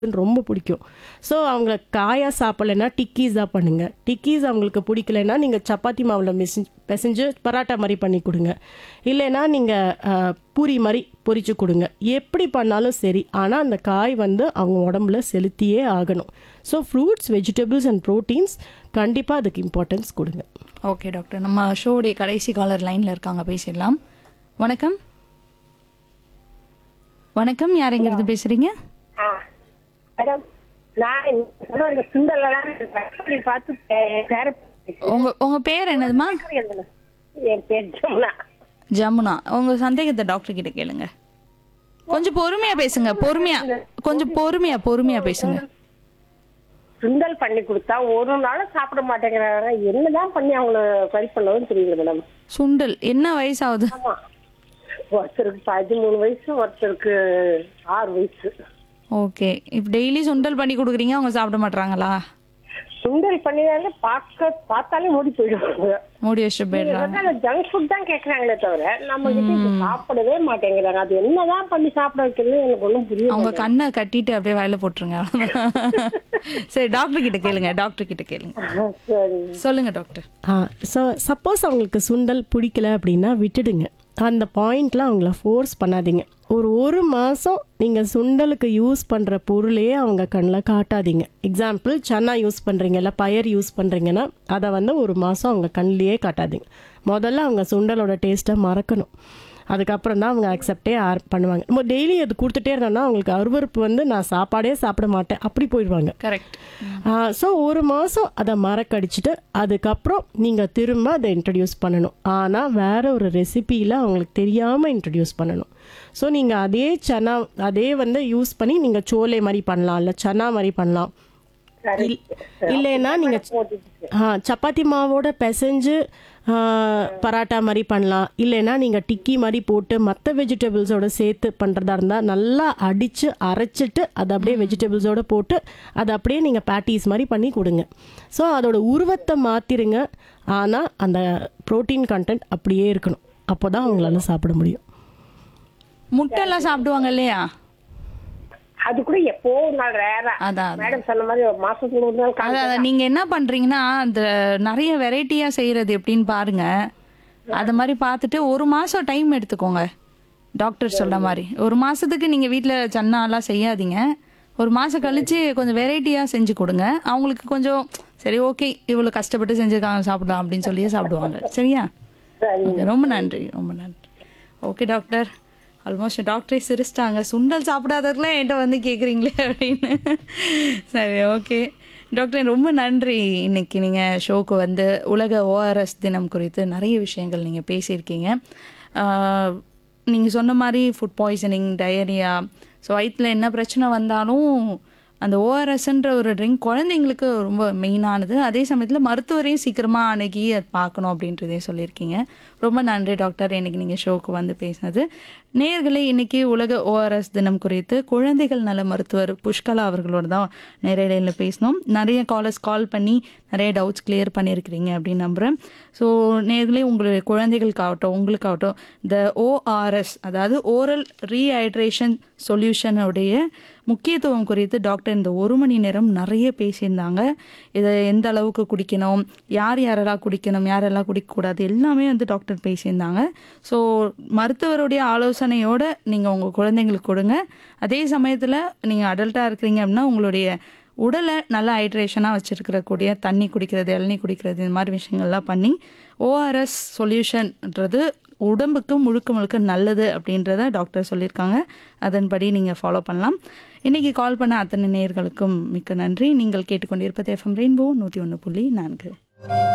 ரொம்ப பிடிக்கும் ஸோ அவங்க காயா சாப்பிடலைன்னா டிக்கீஸாக பண்ணுங்க டிக்கீஸ் அவங்களுக்கு பிடிக்கலைன்னா நீங்கள் சப்பாத்தி மாவில் மிசி பிசைஞ்சு பராட்டா மாதிரி பண்ணி கொடுங்க இல்லைன்னா நீங்கள் பூரி மாதிரி பொரிச்சு கொடுங்க எப்படி பண்ணாலும் சரி ஆனால் அந்த காய் வந்து அவங்க உடம்புல செலுத்தியே ஆகணும் so fruits vegetables and proteins கண்டிப்பாக அதுக்கு இம்பார்ட்டன்ஸ் கொடுங்க ஓகே டாக்டர் நம்ம ஷோடைய கடைசி காலர் லைன்ல இருக்காங்க பேசிடலாம் வணக்கம் வணக்கம் யார் எங்கிறது பேசுறீங்க ஆ மேடம் நான் இந்த இந்த சுண்டலெல்லாம் கற்பனை பார்த்து பே- பேர உங்க உங்க பேர் என்னதுமா எழுதணும். என் பேர் ஜமுனா ஜமுனா உங்க சந்தேகத்தை டாக்டர் கிட்ட கேளுங்க கொஞ்சம் பொறுமையா பேசுங்க பொறுமையா கொஞ்சம் பொறுமையா பொறுமையா பேசுங்க சுண்டல் பண்ணி கொடுத்தா ஒரு நாளும் சாப்பிட மாட்டேங்கிறாங்க என்னதான் பண்ணி அவங்கள சரி பண்ணவும் தெரியல மேடம் சுண்டல் என்ன வயசாகுது ஆமா ஒருத்தருக்கு பதிமூணு வயசு ஒருத்தருக்கு ஆறு வயசு ஓகே இப்போ டெய்லி சுண்டல் பண்ணி கொடுக்குறீங்க அவங்க சாப்பிட மாட்றாங்களா சுண்டல் பண்ணினாலே பார்க்க பார்த்தாலே மூடி போயிடுவாங்க மூடி வச்சுட்டு போயிடுறாங்க ஜங்க் ஃபுட் தான் கேக்குறாங்களே தவிர நம்ம கிட்ட இது சாப்பிடவே மாட்டேங்கிறாங்க அது என்னதான் பண்ணி சாப்பிட வைக்கிறது எனக்கு ஒண்ணும் புரியல அவங்க கண்ணை கட்டிட்டு அப்படியே வாயில போட்டுருங்க சரி டாக்டர் கிட்ட கேளுங்க டாக்டர் கிட்ட கேளுங்க சரி சொல்லுங்க டாக்டர் ஆ ஸோ சப்போஸ் அவங்களுக்கு சுண்டல் பிடிக்கல அப்படின்னா விட்டுடுங்க அந்த பாயிண்ட்ல அவங்கள ஃபோர்ஸ் பண்ணாதீங்க ஒரு ஒரு மாதம் நீங்கள் சுண்டலுக்கு யூஸ் பண்ணுற பொருளையே அவங்க கண்ணில் காட்டாதீங்க எக்ஸாம்பிள் சன்னா யூஸ் பண்ணுறீங்க இல்லை பயர் யூஸ் பண்ணுறீங்கன்னா அதை வந்து ஒரு மாதம் அவங்க கண்ணிலேயே காட்டாதீங்க முதல்ல அவங்க சுண்டலோட டேஸ்ட்டை மறக்கணும் அதுக்கப்புறம் தான் அவங்க அக்செப்டே ஆர் பண்ணுவாங்க நம்ம டெய்லி அது கொடுத்துட்டே இருந்தோம்னா அவங்களுக்கு அருவருப்பு வந்து நான் சாப்பாடே சாப்பிட மாட்டேன் அப்படி போயிடுவாங்க கரெக்ட் ஸோ ஒரு மாதம் அதை மறக்கடிச்சிட்டு அதுக்கப்புறம் நீங்கள் திரும்ப அதை இன்ட்ரடியூஸ் பண்ணணும் ஆனால் வேற ஒரு ரெசிபியில் அவங்களுக்கு தெரியாமல் இன்ட்ரடியூஸ் பண்ணணும் ஸோ நீங்கள் அதே சனா அதே வந்து யூஸ் பண்ணி நீங்கள் சோலை மாதிரி பண்ணலாம் இல்லை சனா மாதிரி பண்ணலாம் இல்- இல்லைன்னா நீங்கள் ஆ சப்பாத்தி மாவோட பிசைஞ்சு ஆ, பராட்டா மாதிரி பண்ணலாம் இல்லைன்னா நீங்கள் டிக்கி மாதிரி போட்டு மற்ற வெஜிடபிள்ஸோட சேர்த்து பண்ணுறதா இருந்தால் நல்லா அடித்து அரைச்சிட்டு அதை அப்படியே வெஜிடபிள்ஸோட போட்டு அதை அப்படியே நீங்கள் பேட்டிஸ் மாதிரி பண்ணி கொடுங்க ஸோ அதோட உருவத்தை மாற்றிருங்க ஆனால் அந்த ப்ரோட்டீன் கண்டென்ட் அப்படியே இருக்கணும் அப்போ தான் அவங்களால சாப்பிட முடியும் முட்டை எல்லாம் சாப்பிடுவாங்க இல்லையா அது கூட எப்போ ஒரு நாள் ரேரா அதான் அதான். மேடம் சொன்ன மாதிரி ஒரு மாசத்துக்கு ஒரு நாள் அத அத நீங்க என்ன பண்றீங்கன்னா அந்த நிறைய வெரைட்டியா செய்யறது எப்படின்னு பாருங்க அது மாதிரி பார்த்துட்டு ஒரு மாசம் டைம் எடுத்துக்கோங்க டாக்டர் சொல்ற மாதிரி ஒரு மாசத்துக்கு நீங்க வீட்ல சன்னாலாம் செய்யாதீங்க ஒரு மாசம் கழிச்சு கொஞ்சம் வெரைட்டியா செஞ்சு கொடுங்க அவங்களுக்கு கொஞ்சம் சரி ஓகே இவ்வளவு கஷ்டப்பட்டு செஞ்சிருக்காங்க சாப்பிடலாம் அப்படின்னு சொல்லியே சாப்பிடுவாங்க சரியா Okay, ரொம்ப நன்றி ரொம்ப நன்றி ஓகே டாக்டர் ஆல்மோஸ்ட் டாக்டரே சிரிச்சிட்டாங்க சுண்டல் சாப்பிடாதவர்களே என்கிட்ட வந்து கேட்குறீங்களே அப்படின்னு சரி ஓகே டாக்டர் ரொம்ப நன்றி இன்னைக்கு நீங்கள் ஷோக்கு வந்து உலக ஓஆர்எஸ் தினம் குறித்து நிறைய விஷயங்கள் நீங்கள் பேசியிருக்கீங்க நீங்கள் சொன்ன மாதிரி ஃபுட் பாய்சனிங் டயரியா ஸோ வயிற்றில் என்ன பிரச்சனை வந்தாலும் அந்த ஓஆர்எஸ்ன்ற ஒரு ட்ரிங்க் குழந்தைங்களுக்கு ரொம்ப மெயினானது அதே சமயத்தில் மருத்துவரையும் சீக்கிரமாக அணுகி அதை பார்க்கணும் அப்படின்றதையும் சொல்லியிருக்கீங்க ரொம்ப நன்றி டாக்டர் இன்னைக்கு நீங்கள் ஷோக்கு வந்து பேசினது நேர்களே இன்னைக்கு உலக ஓஆர்எஸ் தினம் குறித்து குழந்தைகள் நல மருத்துவர் புஷ்கலா அவர்களோட தான் நேரடியில் பேசினோம் நிறைய காலர்ஸ் கால் பண்ணி நிறைய டவுட்ஸ் கிளியர் பண்ணியிருக்கிறீங்க அப்படின்னு நம்புகிறேன் ஸோ நேர்களே உங்களுடைய குழந்தைகளுக்காகட்டும் உங்களுக்காகட்டும் இந்த ஓஆர்எஸ் அதாவது ஓரல் ரீஹைட்ரேஷன் சொல்யூஷனுடைய முக்கியத்துவம் குறித்து டாக்டர் இந்த ஒரு மணி நேரம் நிறைய பேசியிருந்தாங்க இதை எந்த அளவுக்கு குடிக்கணும் யார் யாரெல்லாம் குடிக்கணும் யாரெல்லாம் குடிக்கக்கூடாது எல்லாமே வந்து டாக்டர் பேசியிருந்தாங்க ஸோ மருத்துவருடைய ஆலோசனையோடு நீங்கள் உங்கள் குழந்தைங்களுக்கு கொடுங்க அதே சமயத்தில் நீங்கள் அடல்ட்டாக இருக்கிறீங்க அப்படின்னா உங்களுடைய உடலை நல்லா ஹைட்ரேஷனாக வச்சுருக்கிற கூடிய தண்ணி குடிக்கிறது இளநீ குடிக்கிறது இந்த மாதிரி விஷயங்கள்லாம் பண்ணி ஓஆர்எஸ் சொல்யூஷன்ன்றது உடம்புக்கு முழுக்க முழுக்க நல்லது அப்படின்றத டாக்டர் சொல்லியிருக்காங்க அதன்படி நீங்கள் ஃபாலோ பண்ணலாம் இன்றைக்கி கால் பண்ண அத்தனை நேயர்களுக்கும் மிக்க நன்றி நீங்கள் கேட்டுக்கொண்டிருப்பது எஃப்எம் ரெயின்போ நூற்றி ஒன்று புள்ளி நான்கு